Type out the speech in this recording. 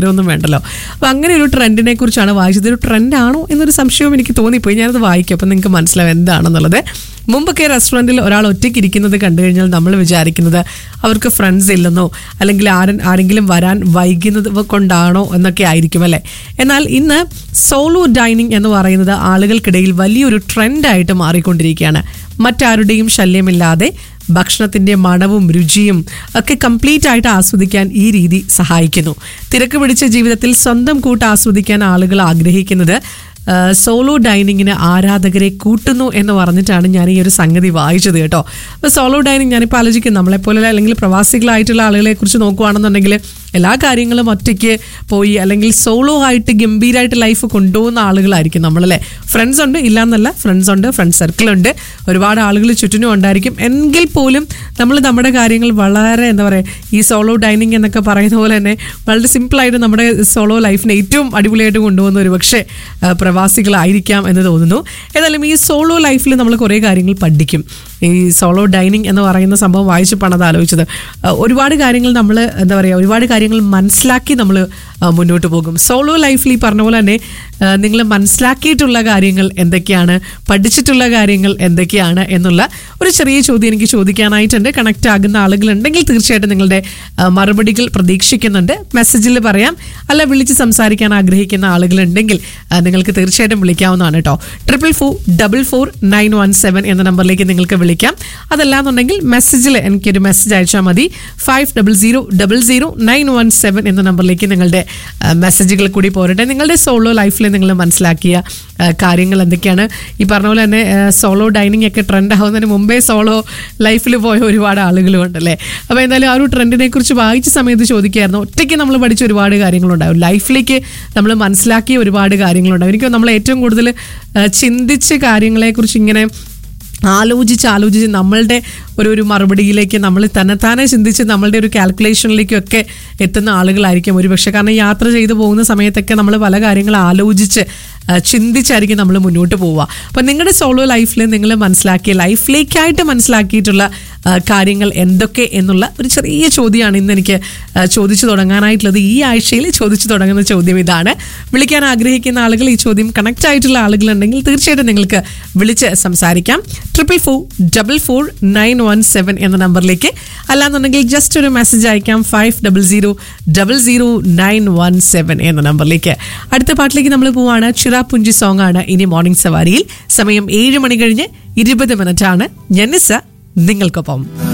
ഒന്നും വേണ്ടല്ലോ അപ്പൊ അങ്ങനെ ഒരു ട്രെൻഡിനെ കുറിച്ചാണ് വായിച്ചത് ഒരു ട്രെൻഡാണോ എന്നൊരു സംശയവും എനിക്ക് തോന്നിപ്പോയി ഞാനത് വായിക്കും അപ്പം നിങ്ങൾക്ക് മനസ്സിലാവും എന്താണെന്നുള്ളത് മുമ്പൊക്കെ റെസ്റ്റോറൻറ്റിൽ ഒരാൾ ഒറ്റയ്ക്ക് ഇരിക്കുന്നത് കണ്ടു കഴിഞ്ഞാൽ നമ്മൾ വിചാരിക്കുന്നത് അവർക്ക് ഫ്രണ്ട്സ് ഇല്ലെന്നോ അല്ലെങ്കിൽ ആരൻ ആരെങ്കിലും വരാൻ വൈകുന്നത് കൊണ്ടാണോ എന്നൊക്കെ ആയിരിക്കും അല്ലേ എന്നാൽ ഇന്ന് സോളോ ഡൈനിങ് എന്ന് പറയുന്നത് ആളുകൾക്കിടയിൽ വലിയൊരു ട്രെൻഡായിട്ട് മാറിക്കൊണ്ടിരിക്കുകയാണ് മറ്റാരുടെയും ശല്യമില്ലാതെ ഭക്ഷണത്തിന്റെ മണവും രുചിയും ഒക്കെ കംപ്ലീറ്റ് ആയിട്ട് ആസ്വദിക്കാൻ ഈ രീതി സഹായിക്കുന്നു തിരക്ക് പിടിച്ച ജീവിതത്തിൽ സ്വന്തം കൂട്ട് ആസ്വദിക്കാൻ ആളുകൾ ആഗ്രഹിക്കുന്നത് ആ, സോളോ ഡൈനിങ്ങിന് ആരാധകരെ കൂട്ടുന്നു എന്ന് പറഞ്ഞിട്ടാണ് ഞാൻ ഈ ഒരു സംഗതി വായിച്ചത് കേട്ടോ അപ്പോൾ സോളോ ഡൈനിങ് ഞാനിപ്പോൾ ആലോചിക്കും നമ്മളെപ്പോലെ അല്ലെങ്കിൽ പ്രവാസികളായിട്ടുള്ള ആളുകളെ കുറിച്ച് നോക്കുകയാണെന്നുണ്ടെങ്കിൽ എല്ലാ കാര്യങ്ങളും ഒറ്റയ്ക്ക് പോയി അല്ലെങ്കിൽ സോളോ ആയിട്ട് ഗംഭീരമായിട്ട് ലൈഫ് കൊണ്ടുപോകുന്ന ആളുകളായിരിക്കും നമ്മളല്ലേ ഫ്രണ്ട്സ് ഉണ്ട് ഇല്ലാന്നല്ല ഫ്രണ്ട്സ് ഉണ്ട് ഫ്രണ്ട് സർക്കിൾ ഉണ്ട് ഒരുപാട് ആളുകൾ ചുറ്റിനും ഉണ്ടായിരിക്കും എങ്കിൽ പോലും നമ്മൾ നമ്മുടെ കാര്യങ്ങൾ വളരെ എന്താ പറയുക ഈ സോളോ ഡൈനിങ് എന്നൊക്കെ പറയുന്ന പോലെ തന്നെ വളരെ സിമ്പിളായിട്ട് നമ്മുടെ സോളോ ലൈഫിനെ ഏറ്റവും അടിപൊളിയായിട്ട് കൊണ്ടുപോകുന്ന ഒരു പക്ഷേ ആ, പ്രവാസികളായിരിക്കാം എന്ന് തോന്നുന്നു ഏതായാലും ഈ സോളോ ലൈഫിൽ നമ്മൾ കുറേ കാര്യങ്ങൾ പഠിക്കും ഈ സോളോ ഡൈനിങ് എന്ന് പറയുന്ന സംഭവം വായിച്ചപ്പോഴാണ് അത് ആലോചിച്ചത് ആ, ഒരുപാട് കാര്യങ്ങൾ നമ്മൾ എന്താ പറയുക ഒരുപാട് കാര്യങ്ങൾ മനസ്സിലാക്കി നമ്മൾ മുന്നോട്ട് പോകും സോളോ ലൈഫിൽ ഈ പറഞ്ഞ പോലെ തന്നെ നിങ്ങൾ മനസ്സിലാക്കിയിട്ടുള്ള കാര്യങ്ങൾ എന്തൊക്കെയാണ് പഠിച്ചിട്ടുള്ള കാര്യങ്ങൾ എന്തൊക്കെയാണ് എന്നുള്ള ഒരു ചെറിയ ചോദ്യം എനിക്ക് ചോദിക്കാനായിട്ടുണ്ട് കണക്ട് ആകുന്ന ആളുകളുണ്ടെങ്കിൽ തീർച്ചയായിട്ടും നിങ്ങളുടെ ആ, മറുപടികൾ പ്രതീക്ഷിക്കുന്നുണ്ട് മെസ്സേജിൽ പറയാം അല്ല വിളിച്ച് സംസാരിക്കാൻ ആഗ്രഹിക്കുന്ന ആളുകളുണ്ടെങ്കിൽ ആ, നിങ്ങൾക്ക് തീർച്ചയായിട്ടും വിളിക്കാവുന്നതാണ് കേട്ടോ triple four double four nine one seven എന്ന നമ്പറിലേക്ക് നിങ്ങൾക്ക് വിളിക്കാം അതല്ലാന്നുണ്ടെങ്കിൽ മെസ്സേജിൽ എനിക്കൊരു മെസ്സേജ് അയച്ചാൽ മതി five double zero double zero nine one seven എന്ന നമ്പറിലേക്ക് നിങ്ങളുടെ ആ, മെസ്സേജുകൾ കൂടി പോരട്ടെ നിങ്ങളുടെ സോളോ ലൈഫിൽ നിങ്ങൾ മനസ്സിലാക്കിയ ആ, കാര്യങ്ങൾ എന്തൊക്കെയാണ് ഈ പറഞ്ഞ പോലെ തന്നെ സോളോ ഡൈനിങ് ഒക്കെ ട്രെൻഡ് ആവുന്നതിന് മുമ്പേ സോളോ ലൈഫിൽ പോയ ഒരുപാട് ആളുകളും ഉണ്ടല്ലേ അപ്പോൾ എന്തായാലും ആ ഒരു ട്രെൻഡിനെ കുറിച്ച് വായിച്ച സമയത്ത് ചോദിക്കായിരുന്നു ഒറ്റയ്ക്ക് നമ്മൾ പഠിച്ച ഒരുപാട് കാര്യങ്ങളുണ്ടാവും ലൈഫിലേക്ക് നമ്മൾ മനസ്സിലാക്കിയ ഒരുപാട് കാര്യങ്ങളുണ്ടാവും എനിക്ക് നമ്മൾ ഏറ്റവും കൂടുതൽ ആ, ചിന്തിച്ച് കാര്യങ്ങളെക്കുറിച്ച് ഇങ്ങനെ ആലോചിച്ച് ആലോചിച്ച് നമ്മളുടെ ഒരു ഒരു മറുപടിയിലേക്ക് നമ്മൾ തന്നെത്താനെ ചിന്തിച്ച് നമ്മളുടെ ഒരു കാൽക്കുലേഷനിലേക്കൊക്കെ എത്തുന്ന ആളുകളായിരിക്കും ഒരുപക്ഷെ കാരണം യാത്ര ചെയ്തു പോകുന്ന സമയത്തൊക്കെ നമ്മൾ പല കാര്യങ്ങൾ ആലോചിച്ച് ആ, ചിന്തിച്ചായിരിക്കും നമ്മൾ മുന്നോട്ട് പോവുക അപ്പം നിങ്ങളുടെ സോളോ ലൈഫിൽ നിങ്ങൾ മനസ്സിലാക്കിയ ലൈഫിലേക്കായിട്ട് മനസ്സിലാക്കിയിട്ടുള്ള ആ, കാര്യങ്ങൾ എന്തൊക്കെ എന്നുള്ള ഒരു ചെറിയ ചോദ്യമാണ് ഇന്ന് എനിക്ക് ആ, ചോദിച്ചു തുടങ്ങാനായിട്ടുള്ളത് ഈ ആഴ്ചയിൽ ചോദിച്ചു തുടങ്ങുന്ന ചോദ്യം ഇതാണ് വിളിക്കാൻ ആഗ്രഹിക്കുന്ന ആളുകൾ ഈ ചോദ്യം കണക്ട് ആയിട്ടുള്ള ആളുകളുണ്ടെങ്കിൽ തീർച്ചയായിട്ടും നിങ്ങൾക്ക് വിളിച്ച് സംസാരിക്കാം triple four double four nine one seven എന്ന നമ്പറിലേക്ക് അല്ലാന്നുണ്ടെങ്കിൽ ജസ്റ്റ് ഒരു മെസ്സേജ് അയക്കാം five double zero double zero nine one seven എന്ന നമ്പറിലേക്ക് അടുത്ത പാട്ടിലേക്ക് നമ്മൾ പോവാണ് ചിറാപുഞ്ചി സോങ് ആണ് ഇനി മോർണിംഗ് സവാരിയിൽ സമയം ഏഴ് മണി കഴിഞ്ഞ് ഇരുപത് മിനിറ്റ് ആണ് ജനിസ നിങ്ങൾക്കൊപ്പം